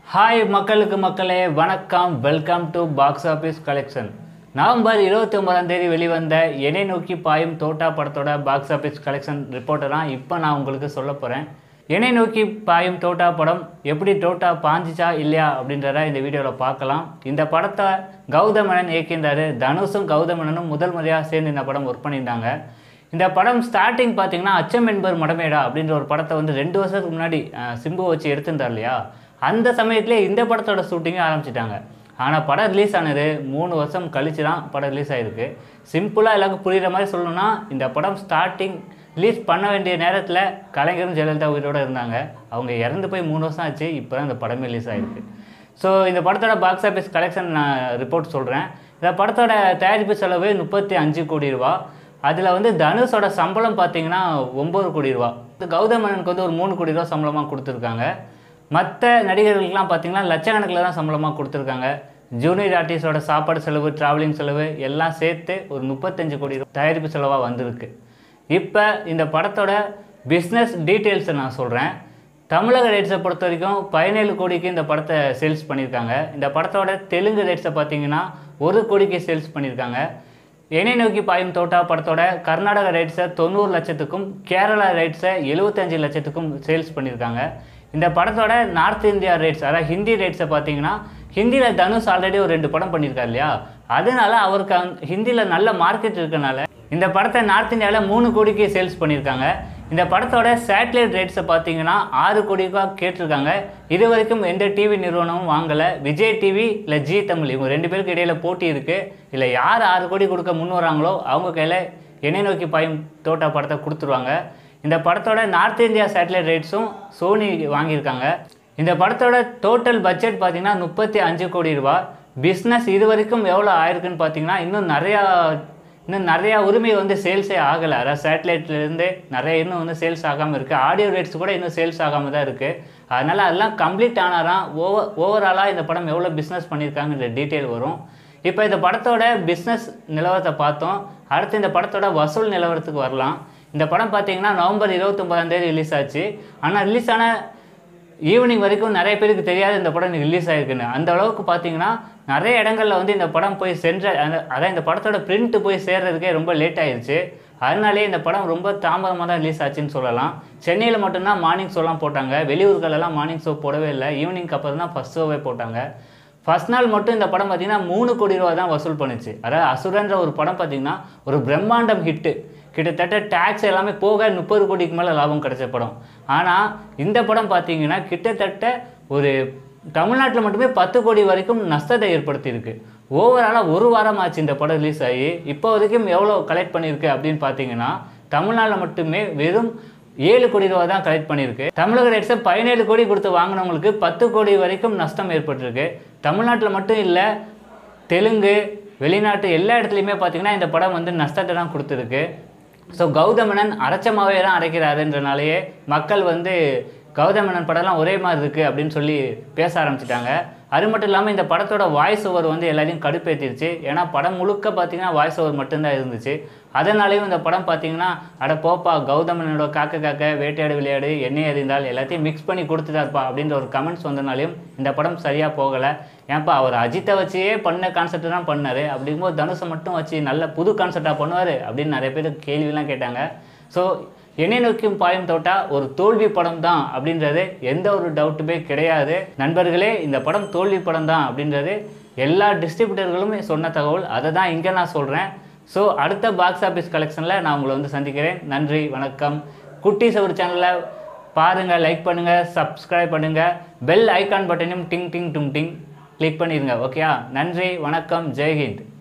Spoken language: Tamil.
ஹாய் மக்களுக்கு மக்களே வணக்கம் welcome to box office collection November இருபத்தி ஒன்பதாம் தேதி வெளிவந்த என்னை நோக்கி பாயும் தோட்டா படத்தோட பாக்ஸ் ஆஃபீஸ் கலெக்ஷன் ரிப்போர்ட்டை தான் இப்போ நான் உங்களுக்கு சொல்ல போகிறேன் என்னை நோக்கி பாயும் தோட்டா படம் எப்படி தோட்டா பாஞ்சிச்சா இல்லையா அப்படின்றத இந்த வீடியோவில் பார்க்கலாம் இந்த படத்தை கௌதமனன் இயக்கியிருந்தாரு தனுஷும் கௌதமனனும் முதல் முறையாக சேர்ந்து இந்த படம் ஒர்க் பண்ணியிருந்தாங்க இந்த படம் ஸ்டார்டிங் பார்த்தீங்கன்னா அச்சம் என்பர் மடமேடா அப்படின்ற ஒரு படத்தை வந்து ரெண்டு வருஷத்துக்கு முன்னாடி அஹ், சிம்பு வச்சு எடுத்திருந்தார் இல்லையா அந்த சமயத்திலே இந்த படத்தோட ஷூட்டிங்கை ஆரம்பிச்சிட்டாங்க ஆனால் படம் ரிலீஸ் ஆனது மூணு வருஷம் கழிச்சு தான் படம் ரிலீஸ் ஆகிருக்கு சிம்பிளாக எல்லாருக்கும் புரிகிற மாதிரி சொல்லணும்னா இந்த படம் ஸ்டார்டிங் ரிலீஸ் பண்ண வேண்டிய நேரத்தில் கலைஞரும் ஜெயலலிதா உயிரோடு இருந்தாங்க அவங்க இறந்து போய் மூணு வருஷம் ஆச்சு இப்போ தான் இந்த படமே ரிலீஸ் ஆகிருக்கு ஸோ இந்த படத்தோட பாக்ஸ் ஆஃபீஸ் கலெக்ஷன் நான் ரிப்போர்ட் சொல்கிறேன் இந்த படத்தோட தயாரிப்பு செலவு முப்பத்தி அஞ்சு கோடி ரூபா அதில் வந்து தனுஷோட சம்பளம் பார்த்தீங்கன்னா ஒம்பது கோடி ரூபா இந்த கௌதமனுக்கு வந்து ஒரு மூணு கோடி ரூபா சம்பளமாக கொடுத்துருக்காங்க மற்ற நடிகர்களுக்கெல்லாம் பார்த்தீங்கன்னா லட்சக்கணக்கில் தான் சம்பளமாக கொடுத்துருக்காங்க ஜூனியர் ஆர்டிஸ்டோட சாப்பாடு செலவு ட்ராவலிங் செலவு எல்லாம் சேர்த்து ஒரு முப்பத்தஞ்சு கோடி ரூபா தயாரிப்பு செலவாக வந்திருக்கு இப்போ இந்த படத்தோட பிஸ்னஸ் டீட்டெயில்ஸை நான் சொல்கிறேன் தமிழக ரேட்ஸை பொறுத்த வரைக்கும் பதினேழு கோடிக்கு இந்த படத்தை சேல்ஸ் பண்ணியிருக்காங்க இந்த படத்தோட தெலுங்கு ரேட்ஸை பார்த்தீங்கன்னா ஒரு கோடிக்கு சேல்ஸ் பண்ணியிருக்காங்க என்னை நோக்கி பாயும் தோட்டா படத்தோட கர்நாடக ரைட்ஸை தொண்ணூறு லட்சத்துக்கும் கேரளா ரைட்ஸை எழுபத்தஞ்சு லட்சத்துக்கும் சேல்ஸ் பண்ணியிருக்காங்க இந்த படத்தோட நார்த் இந்தியா ரேட்ஸ் அதாவது ஹிந்தி ரேட்ஸை பார்த்தீங்கன்னா ஹிந்தியில் தனுஷ் ஆல்ரெடி ஒரு ரெண்டு படம் பண்ணியிருக்காரு இல்லையா அதனால அவருக்கு அந்த- ஹிந்தியில் நல்ல மார்க்கெட் இருக்கனால இந்த படத்தை நார்த் இந்தியாவில் மூணு கோடிக்கு சேல்ஸ் பண்ணியிருக்காங்க இந்த படத்தோட சேட்டலைட் ரேட்ஸை பார்த்தீங்கன்னா ஆறு கோடிக்காக கேட்டிருக்காங்க இது வரைக்கும் எந்த டிவி நிறுவனமும் வாங்கலை விஜய் டிவி இல்லை ஜி தமிழ் இவங்க ரெண்டு பேருக்கு இடையில போட்டி இருக்குது இல்லை யார் ஆறு கோடி கொடுக்க முன் வராங்களோ அவங்க கையில் என்னை நோக்கி பாயும் தோட்டா படத்தை கொடுத்துருவாங்க இந்த படத்தோட நார்த் இந்தியா சேட்டலைட் ரேட்ஸும் சோனி வாங்கியிருக்காங்க இந்த படத்தோட டோட்டல் பட்ஜெட் பார்த்தீங்கன்னா முப்பத்தி அஞ்சு கோடி ரூபா பிஸ்னஸ் இது வரைக்கும் எவ்வளோ ஆயிருக்குன்னு பார்த்தீங்கன்னா இன்னும் நிறையா இன்னும் நிறையா உரிமை வந்து சேல்ஸே ஆகலை அதாவது சேட்டலைட்லேருந்து நிறைய இன்னும் வந்து சேல்ஸ் ஆகாமல் இருக்குது ஆடியோ ரேட்ஸ் கூட இன்னும் சேல்ஸ் ஆகாமல் தான் இருக்குது அதனால் அதெல்லாம் கம்ப்ளீட் ஆனாதான் ஓவர் ஓவராலாக இந்த படம் எவ்வளோ பிஸ்னஸ் பண்ணியிருக்காங்கன்ற டீட்டெயில் வரும் இப்போ இந்த படத்தோட பிஸ்னஸ் நிலவரத்தை பார்த்தோம் அடுத்து இந்த படத்தோட வசூல் நிலவரத்துக்கு வரலாம் இந்த படம் பார்த்தீங்கன்னா நவம்பர் இருபத்தொம்பதாம் தேதி ரிலீஸ் ஆச்சு ஆனால் ரிலீஸ் ஆன ஈவினிங் வரைக்கும் நிறைய பேருக்கு தெரியாது இந்த படம் ரிலீஸ் ஆயிருக்குன்னு அந்த அளவுக்கு பார்த்தீங்கன்னா நிறைய இடங்கள்ல வந்து இந்த படம் போய் சென்ற அந்த- அதான் இந்த படத்தோட பிரிண்ட் போய் சேர்றதுக்கே ரொம்ப லேட் ஆயிருச்சு அதனாலே இந்த படம் ரொம்ப தாமதமாக தான் ரிலீஸ் ஆச்சுன்னு சொல்லலாம் சென்னையில் மட்டும்தான் மார்னிங் ஷோலாம் போட்டாங்க வெளியூர்களெல்லாம் மார்னிங் ஷோ போடவே இல்லை ஈவினிங்க்கு அப்புறம் தான் ஃபஸ்ட் ஷோவே போட்டாங்க ஃபர்ஸ்ட் நாள் மட்டும் இந்த படம் பார்த்தீங்கன்னா மூணு கோடி ரூபா தான் வசூல் பண்ணுச்சு அதாவது அசுரன்ற ஒரு படம் பார்த்தீங்கன்னா ஒரு பிரம்மாண்டம் ஹிட்டு கிட்டத்தட்ட டேக்ஸ் எல்லாமே போக முப்பது கோடிக்கு மேலே லாபம் கிடைச்ச படம் ஆனால் இந்த படம் பார்த்தீங்கன்னா கிட்டத்தட்ட ஒரு தமிழ்நாட்டில் மட்டுமே பத்து கோடி வரைக்கும் நஷ்டத்தை ஏற்படுத்தியிருக்கு ஓவராலாக ஒரு வாரம் ஆச்சு இந்த படம் ரிலீஸ் ஆகி இப்போ வரைக்கும் எவ்வளோ கலெக்ட் பண்ணியிருக்கு அப்படின்னு பார்த்தீங்கன்னா தமிழ்நாட்டில் மட்டுமே வெறும் ஏழு கோடி ரூபா தான் கலெக்ட் பண்ணியிருக்கு தமிழக ரேட்ஸை பதினேழு கோடி கொடுத்து வாங்கினவங்களுக்கு பத்து கோடி வரைக்கும் நஷ்டம் ஏற்பட்டிருக்கு தமிழ்நாட்டில் மட்டும் இல்லை தெலுங்கு வெளிநாட்டு எல்லா இடத்துலையுமே பார்த்தீங்கன்னா இந்த படம் வந்து நஷ்டத்தை தான் கொடுத்துருக்கு ஸோ கௌதமனன் அரைச்சமாவே தான் அரைக்கிறாருன்றனாலேயே மக்கள் வந்து கௌதமனன் படம்லாம் ஒரே மாதிரி இருக்குது அப்படின்னு சொல்லி பேச ஆரம்பிச்சிட்டாங்க அது மட்டும் இல்லாமல் இந்த படத்தோட வாய்ஸ் ஓவர் வந்து எல்லாரையும் கடுப்பேற்றிருச்சு ஏன்னா படம் முழுக்க பார்த்தீங்கன்னா வாய்ஸ் ஓவர் மட்டும்தான் இருந்துச்சு அதனாலேயும் இந்த படம் பார்த்தீங்கன்னா அட போப்பா கௌதமனோட காக்க காக்க வேட்டையாடு விளையாடு எண்ணெய் அறிந்தால் எல்லாத்தையும் மிக்ஸ் பண்ணி கொடுத்துட்டாருப்பா அப்படின்ற ஒரு கமெண்ட்ஸ் வந்தனாலையும் இந்த படம் சரியாக போகலை ஏன்ப்பா அவர் அஜித்தை வச்சே பண்ண கான்செப்ட் தான் பண்ணார் அப்படிங்கும்போது தனுஷை மட்டும் வச்சு நல்ல புது கான்செப்டாக பண்ணுவார் அப்படின்னு நிறைய பேர் கேள்விலாம் கேட்டாங்க ஸோ என்னை நோக்கியும் பாயும் தோட்டா ஒரு தோல்வி படம் தான் அப்படின்றது எந்த ஒரு டவுட்டுமே கிடையாது நண்பர்களே இந்த படம் தோல்வி படம் தான் அப்படின்றது எல்லா டிஸ்ட்ரிபியூட்டர்களுமே சொன்ன தகவல் அதை தான் இங்கே நான் சொல்கிறேன் ஸோ அடுத்த பாக்ஸ் ஆஃபீஸ் கலெக்ஷனில் நான் உங்களை வந்து சந்திக்கிறேன் நன்றி வணக்கம் குட்டி சவர் சேனலை பாருங்கள் லைக் பண்ணுங்கள் சப்ஸ்கிரைப் பண்ணுங்கள் பெல் ஐகான் பட்டனையும் டிங் டிங் டும் டிங் கிளிக் பண்ணிடுங்க ஓகேயா நன்றி வணக்கம் ஜெய்ஹிந்த்